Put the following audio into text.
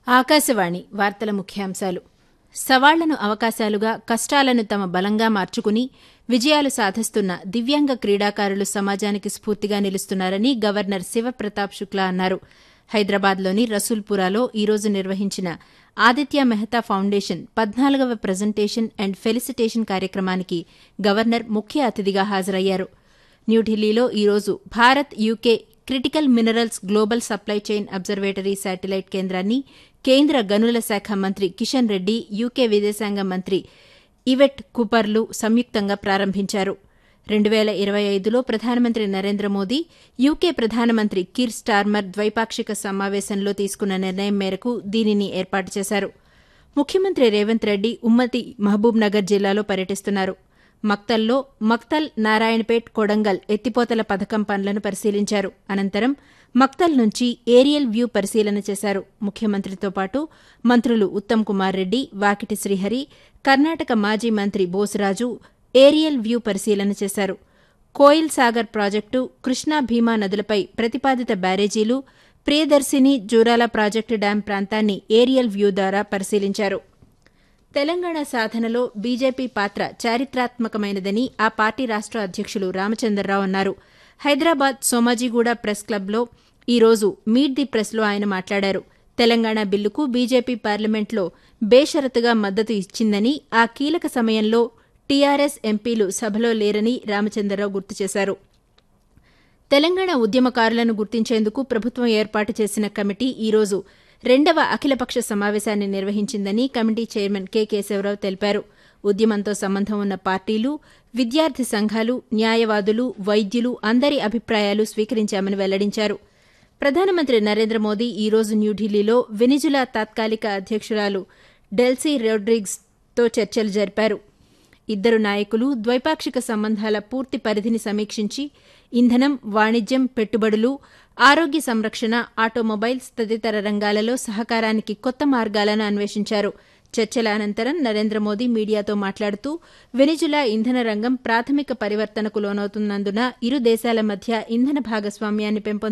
ఆకాశవాణి వార్తల ముఖ్యాంశాలు సవాళ్లను అవకాశాలుగా కష్టాలను తమ బలంగా మార్చుకుని విజయాలు సాధిస్తున్న దివ్యాంగ క్రీడాకారులు సమాజానికి స్ఫూర్తిగా నిలుస్తున్నారని గవర్నర్ శివప్రతాప్ శుక్లా అన్నారు హైదరాబాద్లోని రసూల్పురాలో ఈరోజు నిర్వహించిన ఆదిత్య మెహతా ఫౌండేషన్ పద్నాలుగవ ప్రజెంటేషన్ అండ్ ఫెలిసిటేషన్ కార్యక్రమానికి గవర్నర్ ముఖ్య అతిథిగా హాజరయ్యారు న్యూఢిల్లీలో ఈరోజు Bharat UK critical minerals global supply chain observatory satellite కేంద్రాన్ని కేంద్ర గనుల శాఖ మంత్రి కిషన్ రెడ్డి యూకే విదేశాంగ మంత్రి ఇవెట్ కుపర్లు సంయుక్తంగా ప్రారంభించారు రెండు వేల ఇరవై ఐదులో ప్రధానమంత్రి నరేంద్ర మోదీ యూకే ప్రధానమంత్రి కిర్ స్టార్మర్ ద్వైపాక్షిక సమావేశంలో తీసుకున్న నిర్ణయం మేరకు దీనిని ఏర్పాటు చేశారు ముఖ్యమంత్రి రేవంత్ రెడ్డి ఉమ్మడి మహబూబ్నగర్ జిల్లాలో పర్యటిస్తున్నారు మక్తల్లో మక్తల్ నారాయణపేట్ కొడంగల్ ఎత్తిపోతల పథకం పనులను పరిశీలించారు అనంతరం మక్తల్ నుంచి ఏరియల్ వ్యూ పరిశీలన చేశారు ముఖ్యమంత్రితో పాటు మంత్రులు ఉత్తమ్ కుమార్ రెడ్డి వాకిటి శ్రీహరి కర్ణాటక మాజీ మంత్రి బోసరాజు ఏరియల్ వ్యూ పరిశీలన చేశారు కోయిల్ సాగర్ ప్రాజెక్టు కృష్ణా భీమా నదులపై ప్రతిపాదిత బ్యారేజీలు ప్రియదర్శిని జూరాల ప్రాజెక్టు డ్యాం ప్రాంతాన్ని ఏరియల్ వ్యూ ద్వారా పరిశీలించారు తెలంగాణ సాధనలో బీజేపీ పాత్ర చారిత్రాత్మకమైనదని ఆ పార్టీ రాష్ట అధ్యక్షులు రామచంద్రరావు అన్నారు హైదరాబాద్ సోమాజిగూడ ప్రెస్ క్లబ్లో ఈరోజు మీట్ ది ప్రెస్లో ఆయన మాట్లాడారు తెలంగాణ బిల్లుకు బీజేపీ పార్లమెంట్లో బేషరతుగా మద్దతు ఇచ్చిందని ఆ కీలక సమయంలో టీఆర్ఎస్ ఎంపీలు సభలో లేరని రామచంద్రరావు గుర్తు చేశారు తెలంగాణ ఉద్యమకారులను గుర్తించేందుకు ప్రభుత్వం ఏర్పాటు చేసిన కమిటీ ఈరోజు రెండవ అఖిలపక్ష సమావేశాన్ని నిర్వహించిందని కమిటీ చైర్మన్ కె కేశవరావు తెలిపారు ఉద్యమంతో సంబంధం ఉన్న పార్టీలు విద్యార్థి సంఘాలు న్యాయవాదులు వైద్యులు అందరి అభిప్రాయాలు స్వీకరించామని వెల్లడించారు ప్రధానమంత్రి నరేంద్ర మోదీ ఈరోజు న్యూఢిల్లీలో వెనిజులా తాత్కాలిక అధ్యక్షురాలు డెల్సీ రోడ్రిగ్స్తో చర్చలు జరిపారు ఇద్దరు నాయకులు ద్వైపాక్షిక సంబంధాల పూర్తి పరిధిని సమీక్షించి ఇంధనం వాణిజ్యం పెట్టుబడులు ఆరోగ్య సంరక్షణ ఆటోమొబైల్స్ తదితర రంగాలలో సహకారానికి కొత్త మార్గాలను అన్వేషించారు చర్చల అనంతరం నరేంద్ర మోదీ మీడియాతో మాట్లాడుతూ వెనిజులా ఇంధన రంగం ప్రాథమిక పరివర్తనకు లోనవుతున్నందున ఇరు దేశాల మధ్య ఇంధన భాగస్వామ్యాన్ని పెంపొందించడానికి